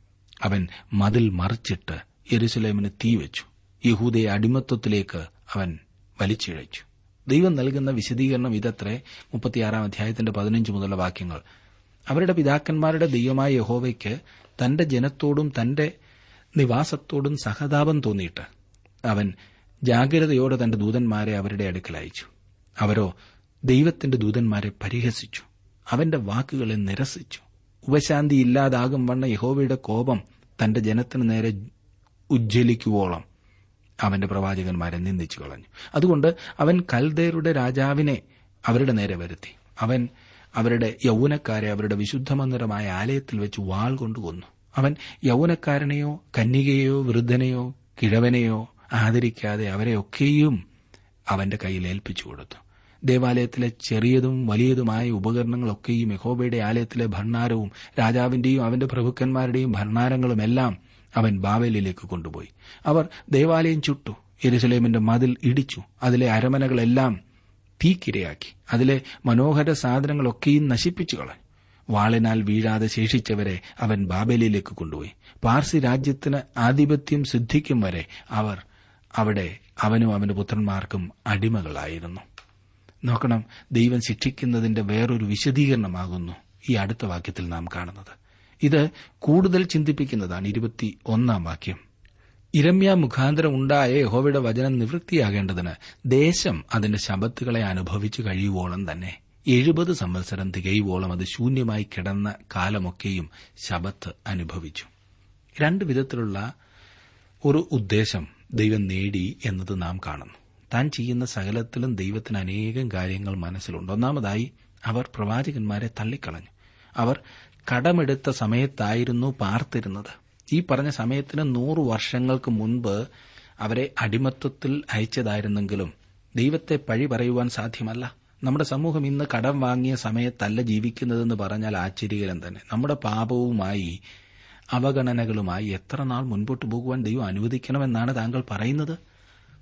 അവൻ മതിൽ മറിച്ചിട്ട് യെരുസലേമിന് തീവച്ചു യഹൂദയെ അടിമത്വത്തിലേക്ക് അവൻ വലിച്ചിഴച്ചു ദൈവം നൽകുന്ന വിശദീകരണം ഇതത്രേ മുപ്പത്തിയാറാം അധ്യായത്തിന്റെ പതിനഞ്ച് മുതലുള്ള വാക്യങ്ങൾ അവരുടെ പിതാക്കന്മാരുടെ ദൈവമായ യഹോവയ്ക്ക് തന്റെ ജനത്തോടും തന്റെ നിവാസത്തോടും സഹതാപം തോന്നിയിട്ട് അവൻ ജാഗ്രതയോടെ തന്റെ ദൂതന്മാരെ അവരുടെ അടുക്കൽ അയച്ചു അവരോ ദൈവത്തിന്റെ ദൂതന്മാരെ പരിഹസിച്ചു അവന്റെ വാക്കുകളെ നിരസിച്ചു ഉപശാന്തി ഇല്ലാതാകും വണ്ണ യഹോവയുടെ കോപം തന്റെ ജനത്തിന് നേരെ ഉജ്ജ്വലിക്കുവോളം അവന്റെ പ്രവാചകന്മാരെ നിന്ദിച്ചു കളഞ്ഞു അതുകൊണ്ട് അവൻ കൽദേരുടെ രാജാവിനെ അവരുടെ നേരെ വരുത്തി അവൻ അവരുടെ യൗവനക്കാരെ അവരുടെ വിശുദ്ധമന്ദിരമായ ആലയത്തിൽ വെച്ച് വാൾ കൊണ്ട് കൊന്നു അവൻ യൗവനക്കാരനെയോ കന്യകയെയോ വൃദ്ധനെയോ കിഴവനെയോ ആദരിക്കാതെ അവരെയൊക്കെയും അവന്റെ കയ്യിൽ ഏൽപ്പിച്ചു കൊടുത്തു ദേവാലയത്തിലെ ചെറിയതും വലിയതുമായ ഉപകരണങ്ങളൊക്കെയും യഹോബയുടെ ആലയത്തിലെ ഭണ്ഡാരവും രാജാവിന്റെയും അവന്റെ പ്രഭുക്കന്മാരുടെയും ഭണ്ഡാരങ്ങളുമെല്ലാം അവൻ ബാവേലിലേക്ക് കൊണ്ടുപോയി അവർ ദേവാലയം ചുട്ടു യെരുസലേമിന്റെ മതിൽ ഇടിച്ചു അതിലെ അരമനകളെല്ലാം തീക്കിരയാക്കി അതിലെ മനോഹര സാധനങ്ങളൊക്കെയും നശിപ്പിച്ചു കളഞ്ഞു വാളിനാൽ വീഴാതെ ശേഷിച്ചവരെ അവൻ ബാബേലിലേക്ക് കൊണ്ടുപോയി പാർസി രാജ്യത്തിന് ആധിപത്യം സിദ്ധിക്കും വരെ അവർ അവിടെ അവനും അവന്റെ പുത്രന്മാർക്കും അടിമകളായിരുന്നു നോക്കണം ദൈവം ശിക്ഷിക്കുന്നതിന്റെ വേറൊരു വിശദീകരണമാകുന്നു ഈ അടുത്ത വാക്യത്തിൽ നാം കാണുന്നത് ഇത് കൂടുതൽ ചിന്തിപ്പിക്കുന്നതാണ് ഇരുപത്തി ഒന്നാം വാക്യം ഇരമ്യ മുഖാന്തരം ഉണ്ടായ യഹോവയുടെ വചനം നിവൃത്തിയാകേണ്ടതിന് ദേശം അതിന്റെ ശബത്തുകളെ അനുഭവിച്ചു കഴിയുവോളം തന്നെ എഴുപത് സംവത്സരം തികയുവോളം അത് ശൂന്യമായി കിടന്ന കാലമൊക്കെയും ശബത്ത് അനുഭവിച്ചു രണ്ട് വിധത്തിലുള്ള ഒരു ഉദ്ദേശം ദൈവം നേടി എന്നത് നാം കാണുന്നു താൻ ചെയ്യുന്ന സകലത്തിലും ദൈവത്തിന് അനേകം കാര്യങ്ങൾ മനസ്സിലുണ്ട് ഒന്നാമതായി അവർ പ്രവാചകന്മാരെ തള്ളിക്കളഞ്ഞു അവർ കടമെടുത്ത സമയത്തായിരുന്നു പാർത്തിരുന്നത് ഈ പറഞ്ഞ സമയത്തിന് നൂറ് വർഷങ്ങൾക്ക് മുൻപ് അവരെ അടിമത്വത്തിൽ അയച്ചതായിരുന്നെങ്കിലും ദൈവത്തെ പഴി പറയുവാൻ സാധ്യമല്ല നമ്മുടെ സമൂഹം ഇന്ന് കടം വാങ്ങിയ സമയത്തല്ല ജീവിക്കുന്നതെന്ന് പറഞ്ഞാൽ ആശ്ചര്യകരം തന്നെ നമ്മുടെ പാപവുമായി അവഗണനകളുമായി എത്ര നാൾ മുൻപോട്ട് പോകുവാൻ ദൈവം അനുവദിക്കണമെന്നാണ് താങ്കൾ പറയുന്നത്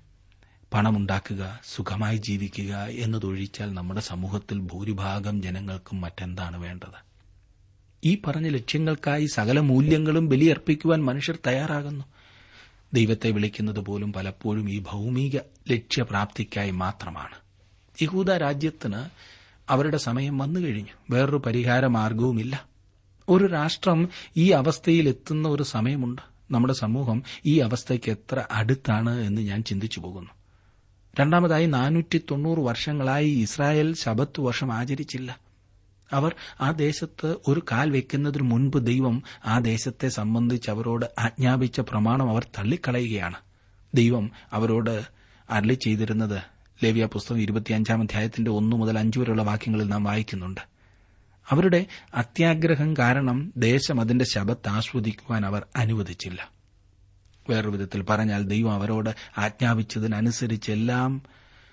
പണമുണ്ടാക്കുക സുഖമായി ജീവിക്കുക എന്നതൊഴിച്ചാൽ നമ്മുടെ സമൂഹത്തിൽ ഭൂരിഭാഗം ജനങ്ങൾക്കും മറ്റെന്താണ് വേണ്ടത് ഈ പറഞ്ഞ ലക്ഷ്യങ്ങൾക്കായി സകല മൂല്യങ്ങളും ബലിയർപ്പിക്കുവാൻ മനുഷ്യർ തയ്യാറാകുന്നു ദൈവത്തെ വിളിക്കുന്നത് പോലും പലപ്പോഴും ഈ ഭൗമിക ലക്ഷ്യപ്രാപ്തിക്കായി മാത്രമാണ് യഹൂദ രാജ്യത്തിന് അവരുടെ സമയം വന്നു കഴിഞ്ഞു വേറൊരു പരിഹാര മാർഗവുമില്ല ഒരു രാഷ്ട്രം ഈ അവസ്ഥയിൽ എത്തുന്ന ഒരു സമയമുണ്ട് നമ്മുടെ സമൂഹം ഈ അവസ്ഥയ്ക്ക് എത്ര അടുത്താണ് എന്ന് ഞാൻ ചിന്തിച്ചു പോകുന്നു രണ്ടാമതായി നാനൂറ്റി തൊണ്ണൂറ് വർഷങ്ങളായി ഇസ്രായേൽ ശബത്ത് വർഷം ആചരിച്ചില്ല അവർ ആ ദേശത്ത് ഒരു കാൽ വെക്കുന്നതിന് മുൻപ് ദൈവം ആ ദേശത്തെ സംബന്ധിച്ച് അവരോട് ആജ്ഞാപിച്ച പ്രമാണം അവർ തള്ളിക്കളയുകയാണ് ദൈവം അവരോട് അരളി ചെയ്തിരുന്നത് ലേവ്യ പുസ്തകം ഇരുപത്തിയഞ്ചാം അധ്യായത്തിന്റെ ഒന്നു മുതൽ അഞ്ചു വരെയുള്ള വാക്യങ്ങളിൽ നാം വായിക്കുന്നുണ്ട് അവരുടെ അത്യാഗ്രഹം കാരണം ദേശം അതിന്റെ ശബത്ത് ആസ്വദിക്കുവാൻ അവർ അനുവദിച്ചില്ല വേറൊരു വിധത്തിൽ പറഞ്ഞാൽ ദൈവം അവരോട് ആജ്ഞാപിച്ചതിനനുസരിച്ചെല്ലാം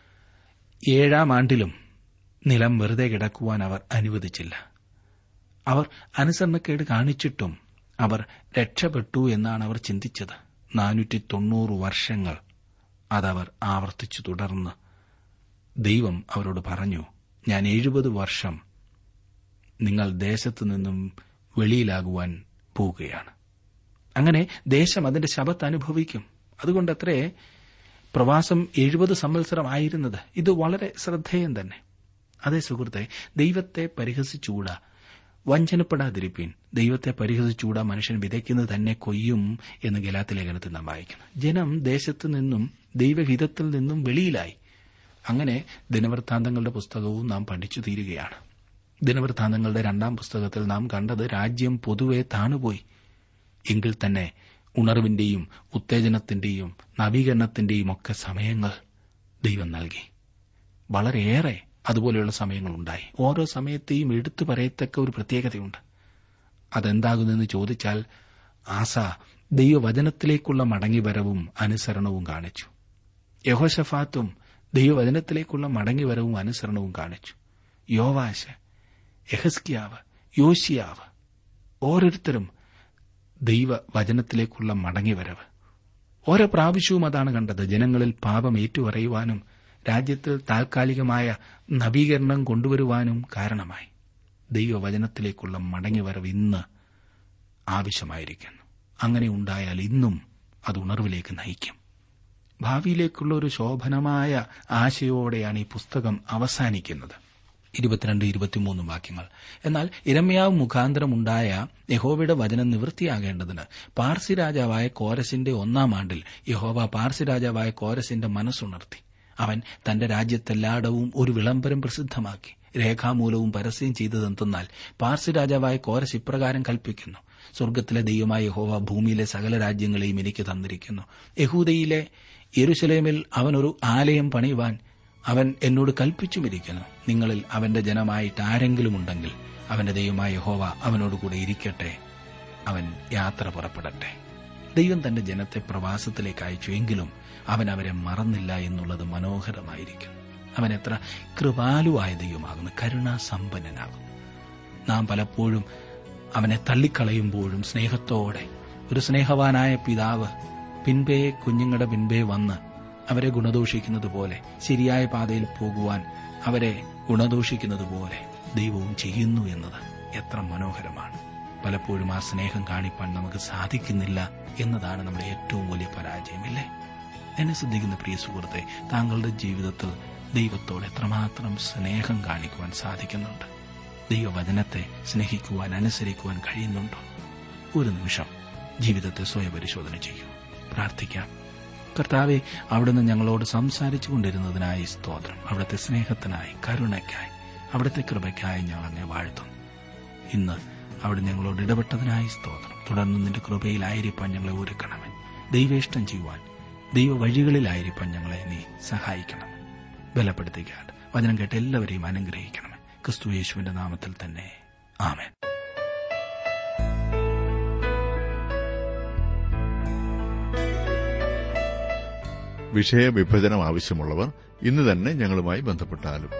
ഏഴാം ആണ്ടിലും നിലം വെറുതെ കിടക്കുവാൻ അവർ അനുവദിച്ചില്ല അവർ അനുസരണക്കേട് കാണിച്ചിട്ടും അവർ രക്ഷപ്പെട്ടു എന്നാണ് അവർ ചിന്തിച്ചത് നാനൂറ്റി തൊണ്ണൂറ് വർഷങ്ങൾ അതവർ ആവർത്തിച്ചു തുടർന്ന് ദൈവം അവരോട് പറഞ്ഞു ഞാൻ എഴുപത് വർഷം നിങ്ങൾ ദേശത്തു നിന്നും വെളിയിലാകുവാൻ പോവുകയാണ് അങ്ങനെ ദേശം അതിന്റെ ശബത്ത് അനുഭവിക്കും അതുകൊണ്ടത്രേ പ്രവാസം എഴുപത് സംവത്സരമായിരുന്നത് ഇത് വളരെ ശ്രദ്ധേയം തന്നെ അതേ സുഹൃത്തെ ദൈവത്തെ പരിഹസിച്ചുകൂടാ വഞ്ചനപ്പെടാതിരിപ്പീൻ ദൈവത്തെ പരിഹസിച്ചുകൂടാ മനുഷ്യൻ വിതയ്ക്കുന്നത് തന്നെ കൊയ്യും എന്ന് ഗലാത്തി ലേഖനത്തിൽ നാം വായിക്കുന്നു ജനം ദേശത്തു നിന്നും ദൈവഹിതത്തിൽ നിന്നും വെളിയിലായി അങ്ങനെ ദിനവൃത്താന്തങ്ങളുടെ പുസ്തകവും നാം പഠിച്ചു തീരുകയാണ് ദിനവൃത്താന്തങ്ങളുടെ രണ്ടാം പുസ്തകത്തിൽ നാം കണ്ടത് രാജ്യം പൊതുവെ താണുപോയി എങ്കിൽ തന്നെ ഉണർവിന്റെയും ഉത്തേജനത്തിന്റെയും നവീകരണത്തിന്റെയും ഒക്കെ സമയങ്ങൾ ദൈവം നൽകി വളരെയേറെ അതുപോലെയുള്ള സമയങ്ങളുണ്ടായി ഓരോ സമയത്തെയും എടുത്തു പറയത്തക്ക ഒരു പ്രത്യേകതയുണ്ട് അതെന്താകുന്നെന്ന് ചോദിച്ചാൽ ആസ ദൈവവചനത്തിലേക്കുള്ള മടങ്ങിവരവും അനുസരണവും കാണിച്ചു യഹോഷഫാത്തും ദൈവവചനത്തിലേക്കുള്ള മടങ്ങിവരവും അനുസരണവും കാണിച്ചു യോവാശ് യഹസ്കിയാവ് യോശിയാവ് ഓരോരുത്തരും ദൈവവചനത്തിലേക്കുള്ള മടങ്ങിവരവ് ഓരോ പ്രാവശ്യവും അതാണ് കണ്ടത് ജനങ്ങളിൽ പാപം ഏറ്റുപറയുവാനും രാജ്യത്ത് താൽക്കാലികമായ നവീകരണം കൊണ്ടുവരുവാനും കാരണമായി ദൈവവചനത്തിലേക്കുള്ള മടങ്ങിവരവ് ഇന്ന് ആവശ്യമായിരിക്കുന്നു അങ്ങനെ ഉണ്ടായാൽ ഇന്നും അത് ഉണർവിലേക്ക് നയിക്കും ഭാവിയിലേക്കുള്ള ഒരു ശോഭനമായ ആശയോടെയാണ് ഈ പുസ്തകം അവസാനിക്കുന്നത് ഇരുപത്തിരണ്ട് ഇരുപത്തിമൂന്ന് വാക്യങ്ങൾ എന്നാൽ ഇരമ്യാവ് മുഖാന്തരമുണ്ടായ യഹോവയുടെ വചനം നിവൃത്തിയാകേണ്ടതിന് പാർസി രാജാവായ കോരസിന്റെ ഒന്നാം ആണ്ടിൽ യഹോവ പാർസി രാജാവായ കോരസിന്റെ മനസ്സുണർത്തി അവൻ തന്റെ രാജ്യത്തെല്ലായിടവും ഒരു വിളംബരം പ്രസിദ്ധമാക്കി രേഖാമൂലവും പരസ്യം ചെയ്തതെന്തെന്നാൽ പാർസി രാജാവായ കോരസ് ഇപ്രകാരം കൽപ്പിക്കുന്നു സ്വർഗത്തിലെ ദൈവമായ യഹോവ ഭൂമിയിലെ സകല രാജ്യങ്ങളെയും എനിക്ക് തന്നിരിക്കുന്നു യഹൂദയിലെ യെരുശലേമിൽ അവനൊരു ആലയം പണിയുവാൻ അവൻ എന്നോട് കൽപ്പിച്ചുമിരിക്കുന്നു നിങ്ങളിൽ അവന്റെ ജനമായിട്ട് ആരെങ്കിലും ഉണ്ടെങ്കിൽ അവന്റെ ദൈവമായ യഹോവ അവനോടുകൂടെ ഇരിക്കട്ടെ അവൻ യാത്ര പുറപ്പെടട്ടെ ദൈവം തന്റെ ജനത്തെ പ്രവാസത്തിലേക്ക് അയച്ചു എങ്കിലും അവൻ അവരെ മറന്നില്ല എന്നുള്ളത് മനോഹരമായിരിക്കും അവൻ എത്ര കൃപാലുവായ ദൈവമാകുന്നു കരുണാസമ്പന്നനാകുന്നു നാം പലപ്പോഴും അവനെ തള്ളിക്കളയുമ്പോഴും സ്നേഹത്തോടെ ഒരു സ്നേഹവാനായ പിതാവ് പിൻപേ കുഞ്ഞുങ്ങളുടെ പിൻപേ വന്ന് അവരെ ഗുണദോഷിക്കുന്നത് പോലെ ശരിയായ പാതയിൽ പോകുവാൻ അവരെ ഗുണദോഷിക്കുന്നത് പോലെ ദൈവവും ചെയ്യുന്നു എന്നത് എത്ര മനോഹരമാണ് പലപ്പോഴും ആ സ്നേഹം കാണിപ്പാൻ നമുക്ക് സാധിക്കുന്നില്ല എന്നതാണ് നമ്മുടെ ഏറ്റവും വലിയ പരാജയമില്ലേ എന്നെ ശ്രദ്ധിക്കുന്ന പ്രിയ സുഹൃത്തെ താങ്കളുടെ ജീവിതത്തിൽ ദൈവത്തോട് എത്രമാത്രം സ്നേഹം കാണിക്കുവാൻ സാധിക്കുന്നുണ്ട് ദൈവവചനത്തെ സ്നേഹിക്കുവാൻ അനുസരിക്കുവാൻ കഴിയുന്നുണ്ടോ ഒരു നിമിഷം ജീവിതത്തെ സ്വയപരിശോധന ചെയ്യൂ പ്രാർത്ഥിക്കാം കർത്താവെ അവിടുന്ന് ഞങ്ങളോട് സംസാരിച്ചു കൊണ്ടിരുന്നതിനായി സ്തോത്രം അവിടുത്തെ സ്നേഹത്തിനായി കരുണയ്ക്കായി അവിടുത്തെ കൃപയ്ക്കായി ഞങ്ങൾ അങ്ങെ വാഴ്ത്തുന്നു ഇന്ന് അവിടെ ഞങ്ങളോട് ഇടപെട്ടതിനായി സ്തോത്രം തുടർന്ന് നിന്റെ കൃപയിലായിരിക്കാൻ ഞങ്ങളെ ഒരുക്കണമേ ദൈവേഷ്ടം ചെയ്യുവാൻ ദൈവ വഴികളിലായിരിക്കാൻ ഞങ്ങളെ നീ സഹായിക്കണം ബലപ്പെടുത്തിക്കാട്ട് വചനം കേട്ട് എല്ലാവരെയും അനുഗ്രഹിക്കണമേ ക്രിസ്തു യേശുവിന്റെ നാമത്തിൽ തന്നെ ആമേൻ വിഷയവിഭജനം ആവശ്യമുള്ളവർ ഇന്ന് തന്നെ ഞങ്ങളുമായി ബന്ധപ്പെട്ടാലും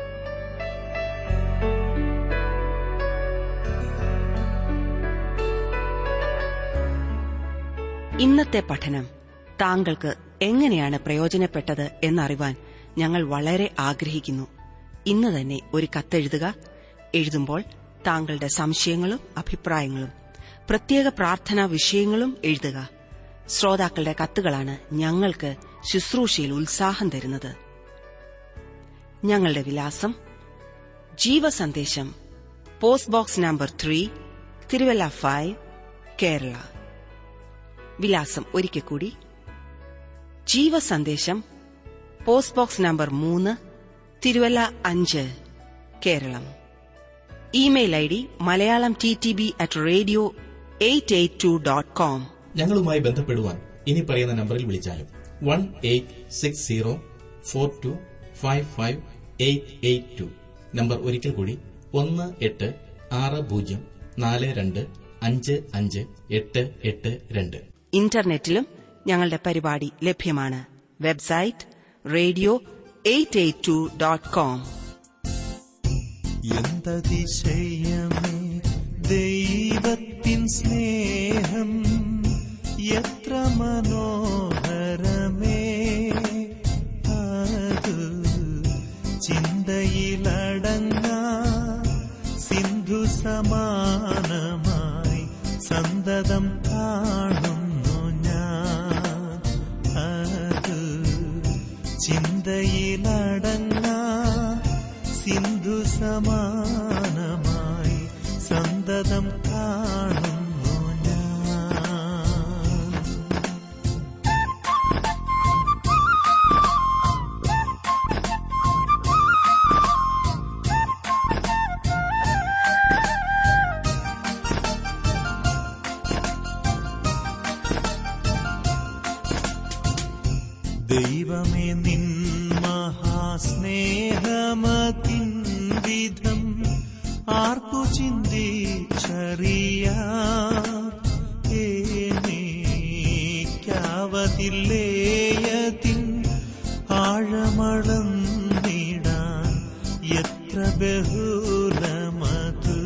ഇന്നത്തെ പഠനം താങ്കൾക്ക് എങ്ങനെയാണ് പ്രയോജനപ്പെട്ടത് എന്നറിവാൻ ഞങ്ങൾ വളരെ ആഗ്രഹിക്കുന്നു ഇന്ന് തന്നെ ഒരു കത്തെഴുതുക എഴുതുമ്പോൾ താങ്കളുടെ സംശയങ്ങളും അഭിപ്രായങ്ങളും പ്രത്യേക പ്രാർത്ഥനാ വിഷയങ്ങളും എഴുതുക ശ്രോതാക്കളുടെ കത്തുകളാണ് ഞങ്ങൾക്ക് ശുശ്രൂഷയിൽ ഉത്സാഹം തരുന്നത് ഞങ്ങളുടെ വിലാസം ജീവസന്ദേശം post box number three Thiruvalla five Kerala വിലാസം ഒരിക്കൽ കൂടി ജീവസന്ദേശം പോസ്റ്റ് ബോക്സ് നമ്പർ മൂന്ന് തിരുവല്ല അഞ്ച് Keralam email I D Malayalam T T B at radio eight eight two dot com ഞങ്ങളുമായി ബന്ധപ്പെടുവാൻ ഇനി പറയുന്ന നമ്പറിൽ വിളിച്ചാലും one eight six zero four two five five eight eight two number ഒരിക്കൽ കൂടി ഒന്ന് എട്ട് ആറ് പൂജ്യം നാല് രണ്ട് അഞ്ച് അഞ്ച് എട്ട് എട്ട് രണ്ട് ഇന്റർനെറ്റിലും ഞങ്ങളുടെ പരിപാടി ലഭ്യമാണ് website radio eight eight two dot com എന്തതിശയമേ ദൈവത്തിൻ സ്നേഹം എത്ര മനോഹരമേ അത് ചിന്തയിലടങ്ങ സിന്ധു സമാനമായി സന്തതം കാണുന്നു ഞാൻ അത് ചിന്തയിലടങ്ങ സിന്ധു സമാനമായി സന്തതം കാണുന്നു ഞാൻ ദൈവമേ നിൻ മഹാസ്നേഹമതിൻ വിധം ആർക്കു ചിന്തിച്ചറിയാവതില്ലേയതിൻ ആഴമളന്നിടാൻ എത്ര ബഹുലമതു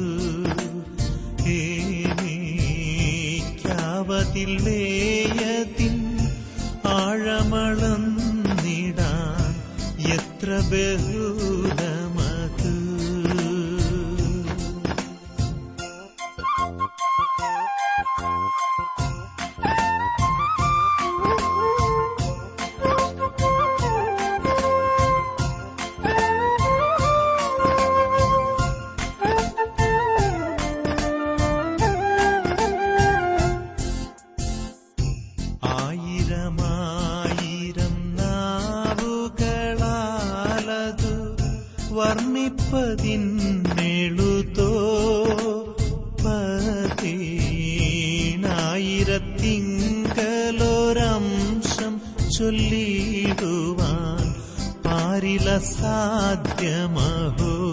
ഏനിക്കാവതില്ലേയതിൻ ആഴമളന്നിടാൻ എത്ര ബഹുലമതു ആയിരമായിരം നാവുകളാലതു വർണ്ണിപ്പതിന്നെഴുതോ പതിനായിരത്തിങ്കലൊരംശം ചൊല്ലിടുവാൻ പാരില സാധ്യമഹോ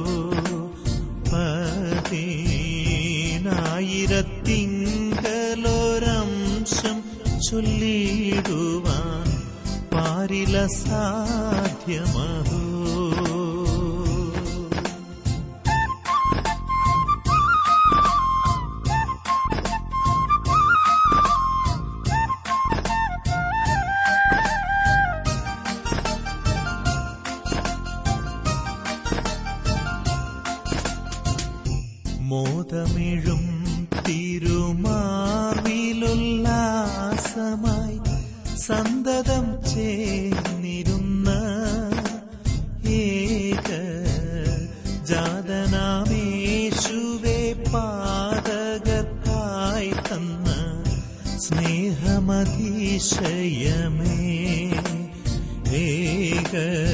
പതിനായിരത്തിങ്കലൊരംശം ചൊല്ലിടുവാൻ പാരില സാധ്യമഹോ മോദമിഴും തിരുമാറിലുല്ലാസമായി സന്തതം ചേർന്നിരുന്ന ഏക ജാതനാമേശുവേ പാതകത്തായി തന്ന സ്നേഹമതിശയമേ ഏക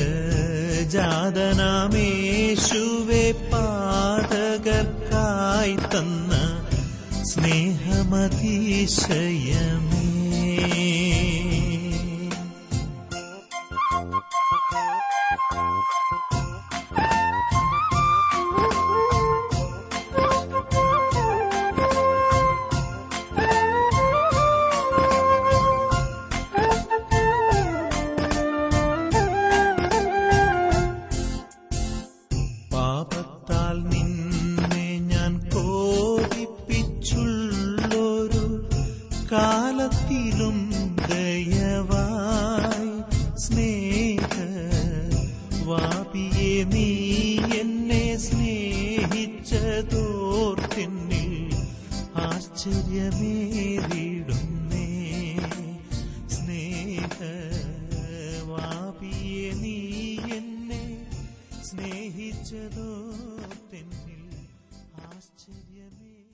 ജാതനാമേശുവേ പാതകർക്കായി തന്ന സ്നേഹമതിശയമേ പാപത്താൽ നിന്നെ ഞാൻ കോപിപ്പിച്ചുള്ളൊരു കാലത്തിലും ദയവാ പാപിയെ നീ എന്നെ സ്നേഹിച്ചതോർത്തിന്നിൽ ആശ്ചര്യമേറിടുന്നേ സ്നേഹവാപിയെ നീ എന്നെ സ്നേഹിച്ചതോർത്തിന്നിൽ ആശ്ചര്യമേ